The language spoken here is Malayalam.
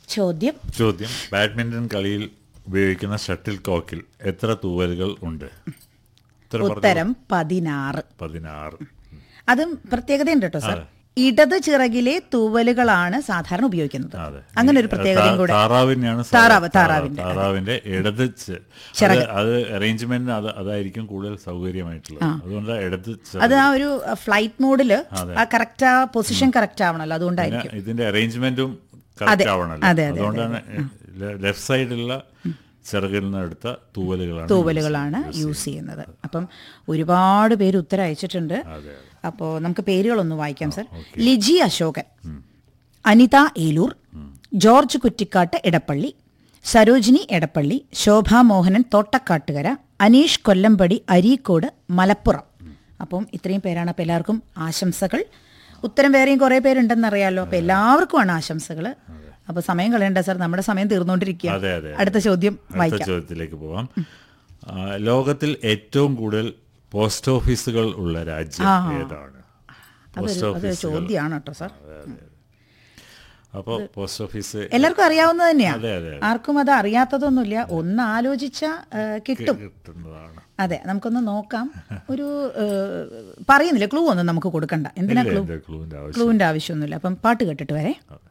ചോദ്യം ചോദ്യം ബാഡ്മിന്റൺ കളിയിൽ ഉപയോഗിക്കുന്ന ഷട്ടിൽ കോക്കിൽ എത്ര തൂവലുകൾ ഉണ്ട് ഉത്തരം പറഞ്ഞോ. ഉത്തരം പതിനാറ് പതിനാറ് അതും പ്രത്യേകതയുണ്ട് കേട്ടോ സാർ ഇടത് ചിറകിലെ തൂവലുകളാണ് സാധാരണ ഉപയോഗിക്കുന്നത് അതെ അങ്ങനെ ഒരു പ്രത്യേകതയും താ- കൂടെ താറാവിനെയാണ് സാ- താറാവ്, താറാവ്. താറാവിന്റെ, അതെ. താറാവിന്റെ ഇടത് ചെ- ചിറക്. അത് അത് അറേഞ്ച്മെന്റ് അത് അതായിരിക്കും കൂടുതൽ സൗകര്യമായിട്ടുള്ളത് അതുകൊണ്ട് ഇടത് ചിറക്. അത് ആ ഒരു ഫ്ലൈറ്റ് മോഡില് അതെ. ആ കറക്റ്റ് ആ പൊസിഷൻ കറക്റ്റ് ആവണല്ലോ അതുകൊണ്ടായിരിക്കും പിന്നെ ഇതിന്റെ അറേഞ്ച്മെന്റും അതെ. കറക്റ്റ് ആവണല്ലോ അതെ, അതെ, അതുകൊണ്ടാണ് ലെഫ്റ്റ് സൈഡിലുള്ള ചിറകിൽ നിന്ന് എടുത്ത തൂവലുകളാണ് തൂവലുകളാണ് യൂസ് ചെയ്യുന്നത് അപ്പം ഒരുപാട് പേര് ഉത്തരം അയച്ചിട്ടുണ്ട് അതെ അപ്പോൾ നമുക്ക് പേരുകളൊന്ന് വായിക്കാം സർ ലിജി അശോകൻ അനിത ഏലൂർ ജോർജ് കുറ്റിക്കാട്ട് എടപ്പള്ളി സരോജിനി എടപ്പള്ളി ശോഭാ മോഹനൻ തോട്ടക്കാട്ടുകര അനീഷ് കൊല്ലമ്പടി അരീക്കോട് മലപ്പുറം അപ്പം ഇത്രയും പേരാണ് അപ്പോൾ എല്ലാവർക്കും ആശംസകൾ ഉത്തരം വേറെയും കുറേ പേരുണ്ടെന്നറിയാലോ അപ്പോൾ എല്ലാവർക്കുമാണ് ആശംസകൾ അപ്പോൾ സമയം കളയണ്ട സാർ നമ്മുടെ സമയം തീർന്നുകൊണ്ടിരിക്കുക അതെ, അതെ, അതെ. അടുത്ത ചോദ്യം അടുത്ത വായിക്കാം ചോദ്യത്തിലേക്ക് പോവാം ആ, ലോകത്തിൽ ഏറ്റവും കൂടുതൽ പോസ്റ്റ് ഓഫീസുകൾ ഉള്ള രാജ്യം ഏതാണ് പോസ്റ്റ് അതൊരു അതൊരു ഓഫീസുകൾ ചോദ്യമാണ് കേട്ടോ സാർ അപ്പോൾ പോസ്റ്റ് ഓഫീസ് എല്ലാവർക്കും അറിയാവുന്നത് തന്നെയാണ് അതെ, അതെ, അതെ. ആർക്കും അത് അറിയാത്തതൊന്നുമില്ല ഒന്ന് ആലോചിച്ച കിട്ടും കിട്ടുന്നതാണ് അതെ നമുക്കൊന്ന് നോക്കാം ഒരു ഏ, പറയുന്നില്ല ക്ലൂ ഒന്നും നമുക്ക് കൊടുക്കണ്ട എന്തിനാ ഇല്ല, ക്ലൂ എന്റെ ക്ലൂവിന്റെ ആവശ്യം ക്ലൂവിന്റെ ആവശ്യമൊന്നുമില്ല അപ്പം പാട്ട് കേട്ടിട്ട് വരെ ആ.